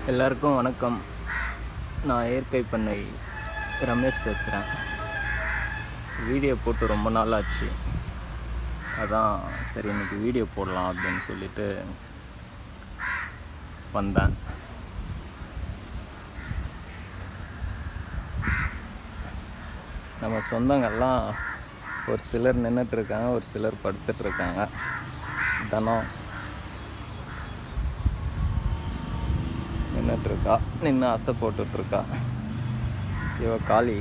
எல்லாருக்கும் வணக்கம் நான் இயற்கை பண்ணை ரமேஷ் பேசுகிறேன் வீடியோ போட்டு ரொம்ப நாள் ஆச்சு அதான் சரி இன்னைக்கு வீடியோ போடலாம் அப்படின்னு சொல்லிட்டு வந்தேன் நம்ம சொந்தங்கள்லாம் ஒரு சிலர் நின்றுட்டுருக்காங்க ஒரு சிலர் படுத்துட்ருக்காங்க தினம் நின்றுட்டுருக்கா நின்று அசை போட்டுட்ருக்கா இவ காளி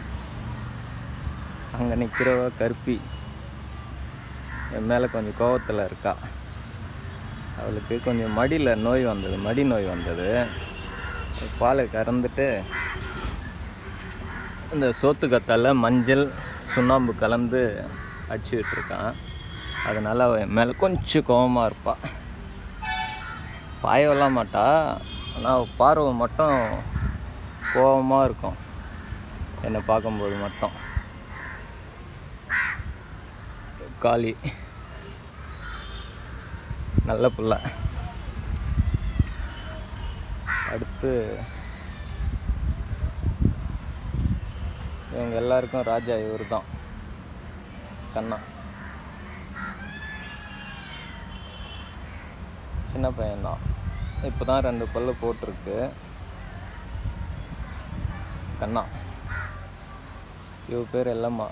அங்கே நிற்கிறவ கருப்பி என் மேலே கொஞ்சம் கோவத்தில் இருக்கா அவளுக்கு கொஞ்சம் மடியில் நோய் வந்தது மடி நோய் வந்தது பாலை கறந்துட்டு இந்த சோத்துக்கத்தால மஞ்சள் சுண்ணாம்பு கலந்து அடிச்சு விட்டுருக்கான் அதனால் அவள் என் மேலே கொஞ்சம் கோவமாக இருப்பாள் பாயவெல்லாம் மாட்டா ஆனால் பார்வை மட்டும் கோபமாக இருக்கும் என்னை பார்க்கும்போது மட்டும் காளி நல்ல புள்ள அடுத்து இவங்க எல்லாருக்கும் ராஜா இவர் தான் கண்ணா சின்ன பையன்தான் இப்போ தான் ரெண்டு பல்லு போட்டிருக்கு கண்ணா இவ பேர் எல்லாமா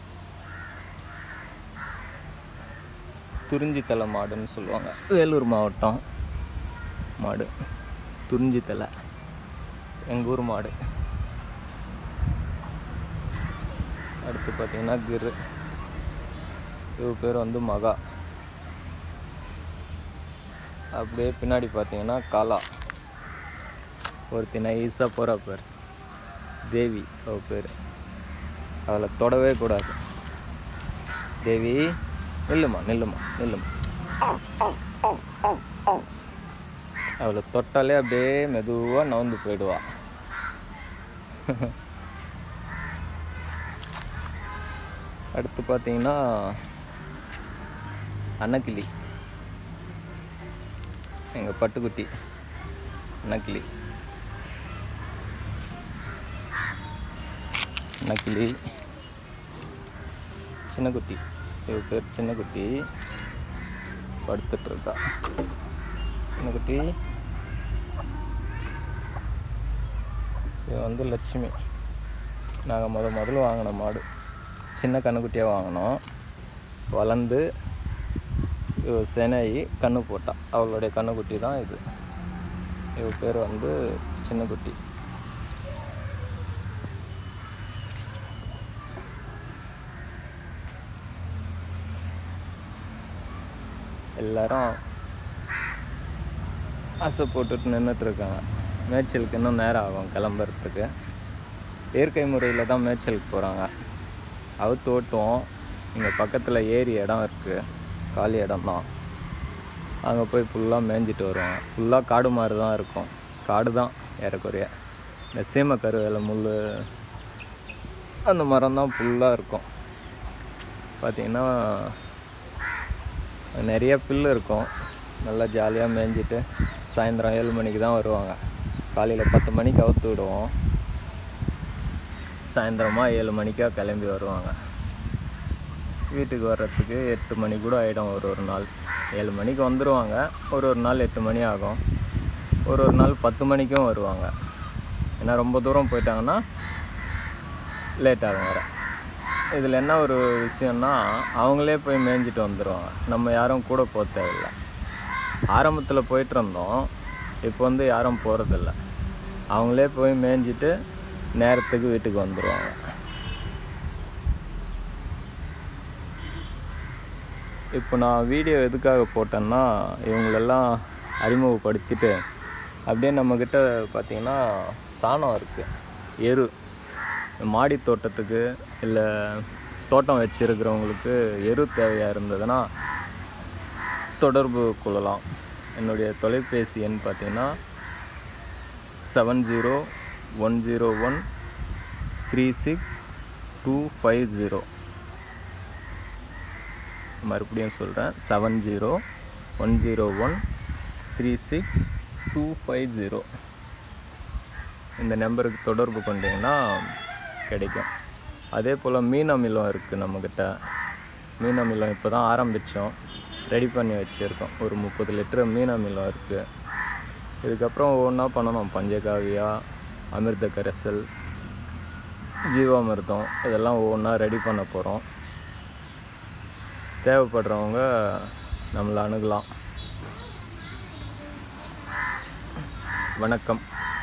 துறிஞ்சி தலை மாடுன்னு சொல்லுவாங்க வேலூர் மாவட்டம் மாடு துறிஞ்சி தலை எங்கள் ஊர் மாடு அடுத்து பார்த்தீங்கன்னா கிரு இவ பேர் வந்து மகா அப்படியே பின்னாடி பார்த்தீங்கன்னா காலா ஒருத்தி நைஸாக போகிறா பேர் தேவி அவ பேர் அவளை தொடவே கூடாது தேவி நில்லுமா நில்லுமா நில்லுமா அவளை தொட்டாலே அப்படியே மெதுவாக நவுந்து போயிடுவா அடுத்து பார்த்தீங்கன்னா அன்னக்கிளி எங்கள் பட்டுக்குட்டி அன்னக்கிளி அன்னக்கிளி சின்ன குட்டி இவ பேர் சின்ன குட்டி படுத்துட்டு இருக்கா சின்ன குட்டி இது வந்து லட்சுமி நாங்கள் முத முதல்ல வாங்கின மாடு சின்ன கண்ணுக்குட்டியாக வாங்கினோம் வளர்ந்து இவ செனாயி கண்ணு போட்டா அவளுடைய கண்ணுக்குட்டி தான் இது இவ பேர் வந்து சின்ன குட்டி எல்லாரும் ஆசை போட்டுட்டு நின்றுட்டு இருக்காங்க மேய்ச்சலுக்கு இன்னும் நேரம் ஆகும் கிளம்புறதுக்கு இயற்கை முறையில் தான் மேய்ச்சலுக்கு போகிறாங்க அவுத்து ஓட்டுவோம் இங்கே பக்கத்தில் ஏரி இடம் இருக்குது காலி இடம் தான் அங்கே போய் ஃபுல்லாக மேய்ஞ்சிட்டு வருவாங்க ஃபுல்லாக காடு மாதிரி தான் இருக்கும் காடு தான் ஏறக்குறைய இந்த சீமை கருவேல முள் அந்த மரம் தான் ஃபுல்லாக இருக்கும் பார்த்திங்கன்னா நிறைய புல் இருக்கும் நல்லா ஜாலியாக மேய்ஞ்சிட்டு சாயந்தரம் ஏழு மணிக்கு தான் வருவாங்க காலையில் பத்து மணிக்கு அவுத்து விடுவோம் சாயந்தரமாக ஏழு மணிக்காக கிளம்பி வருவாங்க வீட்டுக்கு வர்றதுக்கு எட்டு மணி கூட ஆகிடும் ஒரு ஒரு நாள் ஏழு மணிக்கு வந்துடுவாங்க ஒரு ஒரு நாள் எட்டு மணி ஆகும் ஒரு ஒரு நாள் பத்து மணிக்கும் வருவாங்க ஏன்னா ரொம்ப தூரம் போயிட்டாங்கன்னா லேட் ஆகும் வர இதில் என்ன ஒரு விஷயம்னா அவங்களே போய் மேய்ஞ்சிட்டு வந்துடுவாங்க நம்ம யாரும் கூட போக தேவையில்லை ஆரம்பத்தில் போயிட்டு இருந்தோம் இப்போ வந்து யாரும் போகிறதில்ல அவங்களே போய் மேய்ஞ்சிட்டு நேரத்துக்கு வீட்டுக்கு வந்துடுவாங்க இப்போ நான் வீடியோ எதுக்காக போட்டேன்னா இவங்களெல்லாம் அறிமுகப்படுத்திட்டு அப்படியே நம்மக்கிட்ட பார்த்திங்கன்னா சாணம் இருக்குது எரு மாடி தோட்டத்துக்கு இல்லை தோட்டம் வச்சுருக்கிறவங்களுக்கு எரு தேவையாக இருந்ததுன்னா தொடர்பு கொள்ளலாம் என்னுடைய தொலைபேசி எண் பார்த்தீங்கன்னா seven zero one zero one three six two five zero மறுபடியும் சொல்கிறேன் seven zero one zero one three six two five zero இந்த நம்பருக்கு தொடர்பு கொண்டீங்கன்னா கிடைக்கும் அதே போல் மீன் அமிலம் இருக்குது நம்மக்கிட்ட மீன் அமிலம் இப்போ தான் ஆரம்பித்தோம் ரெடி பண்ணி வச்சுருக்கோம் ஒரு முப்பது லிட்டர் மீன் அமிலம் இருக்குது இதுக்கப்புறம் ஒவ்வொன்றா பண்ணணும் பஞ்சகாவியா அமிர்த கரைசல் ஜீவாமிர்தம் இதெல்லாம் ஒவ்வொன்றா ரெடி பண்ண போகிறோம் தேவைப்படுறவங்க நம்மளை அணுகலாம் வணக்கம்